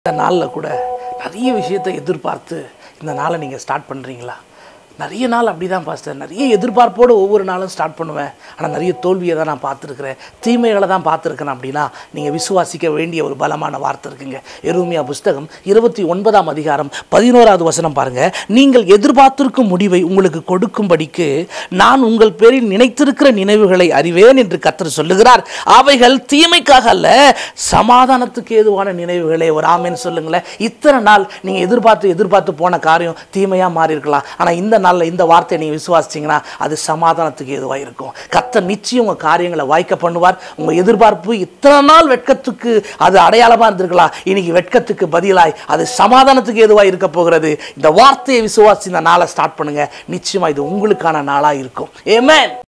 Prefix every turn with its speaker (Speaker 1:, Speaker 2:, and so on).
Speaker 1: இந்த நாளில் கூட நிறைய விஷயத்தை எதிர்பார்த்து இந்த நாளை நீங்கள் ஸ்டார்ட் பண்ணுறீங்களா நிறைய நாள் அப்படி தான் பாஸ்டர் நிறைய எதிர்பார்ப்போடு ஒவ்வொரு நாளும் ஸ்டார்ட் பண்ணுவேன் ஆனால் நிறைய தோல்வியை தான் நான் பார்த்துருக்குறேன் தீமைகளை தான் பார்த்துருக்கேன் அப்படின்னா நீங்கள் விசுவாசிக்க வேண்டிய ஒரு பலமான வார்த்தை இருக்குங்க எருமியா புஸ்தகம் இருபத்தி ஒன்பதாம் அதிகாரம் பதினோராவது வசனம் பாருங்க நீங்கள் எதிர்பார்த்திருக்கும் முடிவை உங்களுக்கு கொடுக்கும்படிக்கு நான் உங்கள் பேரில் நினைத்திருக்கிற நினைவுகளை அறிவேன் என்று கர்த்தர் சொல்லுகிறார் அவைகள் தீமைக்காக அல்ல சமாதானத்துக்கு ஏதுவான நினைவுகளே ஒரு ஆமேன்னு சொல்லுங்களேன் இத்தனை நாள் நீங்கள் எதிர்பார்த்து எதிர்பார்த்து போன காரியம் தீமையாக மாறி இருக்கலாம் ஆனால் இந்த நாளில் இந்த வார்த்தையை நீங்கள் விசுவாசிச்சீங்கன்னா அது சமாதானத்துக்கு ஏதுவாக இருக்கும் கர்த்தர் நிச்சயம் உங்கள் காரியங்களை வாய்க்க பண்ணுவார் உங்கள் எதிர்பார்ப்பு இத்தனை நாள் வெட்கத்துக்கு அது அடையாளமாக இருந்திருக்கலாம் இன்னைக்கு வெட்கத்துக்கு பதிலாய் அது சமாதானத்துக்கு ஏதுவாக இருக்க போகிறது இந்த வார்த்தையை விசுவாசி இந்த நாளை ஸ்டார்ட் பண்ணுங்க நிச்சயமாக இது உங்களுக்கான நாளாக இருக்கும் ஏமேன்